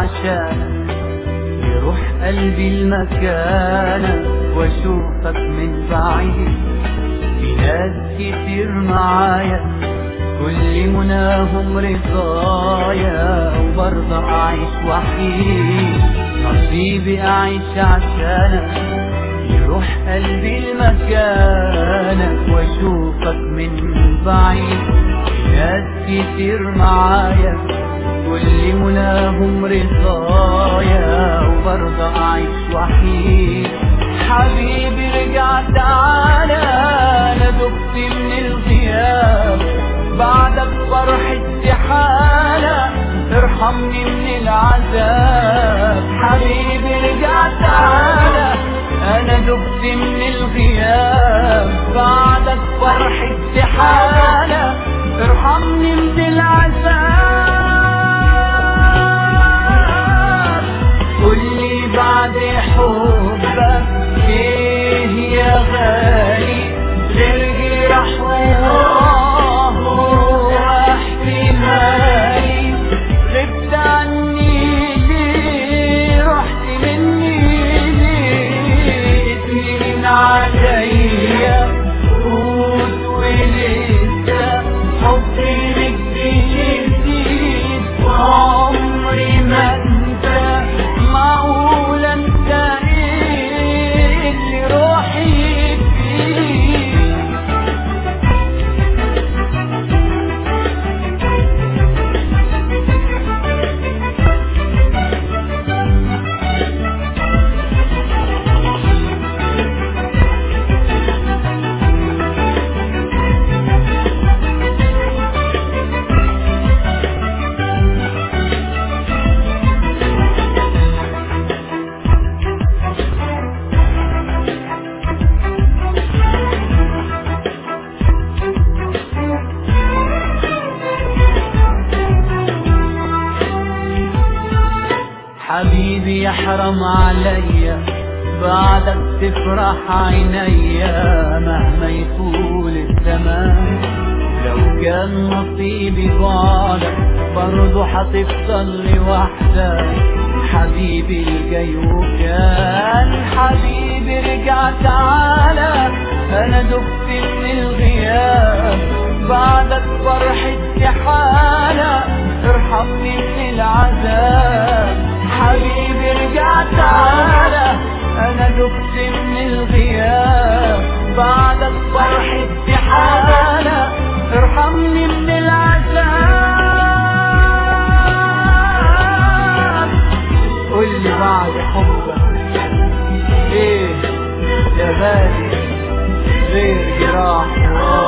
عشانك يروح قلبي المكانك واشوفك من بعيد في ناس كتير معايا كل مناهم رضايا وبرضه اعيش وحيد نصيبي اعيش عشانك يروح قلبي لمكانك واشوفك من بعيد ناس كتير معايا كل مناهم رضايا وبرضه اعيش وحيد حبيبي رجع تعالى انا دخت من الغياب بعدك فرحة استحالة ارحمني من العذاب حبيبي رجع تعالى انا دبت من الغياب بعدك فرحة استحالة ارحمني من العذاب قولي بعد حبك ايه يا غالي غير جرح وآه واحتمالي غبت عني ليه رحت مني ليه اسمي من عليا فوت ولسه حبي لك بيزيد وعمري ما انسى معقول انسى ايه اللي روحي فيه حبيبي يحرم عليا بعدك تفرح عينيا مهما يطول الزمان لو كان نصيبي بعدك برضه هتفضل لوحدك حبيبي الجاي وكان حبيبي رجع تعالى انا دخت من الغياب بعدك فرحة استحالة ارحمني من العذاب حبيبي رجع تعالى انا دخت من الغياب بعدك فرحة استحالة ارحمني من العذاب قولي بعد حبك ايه يا غالي غير جراح وآه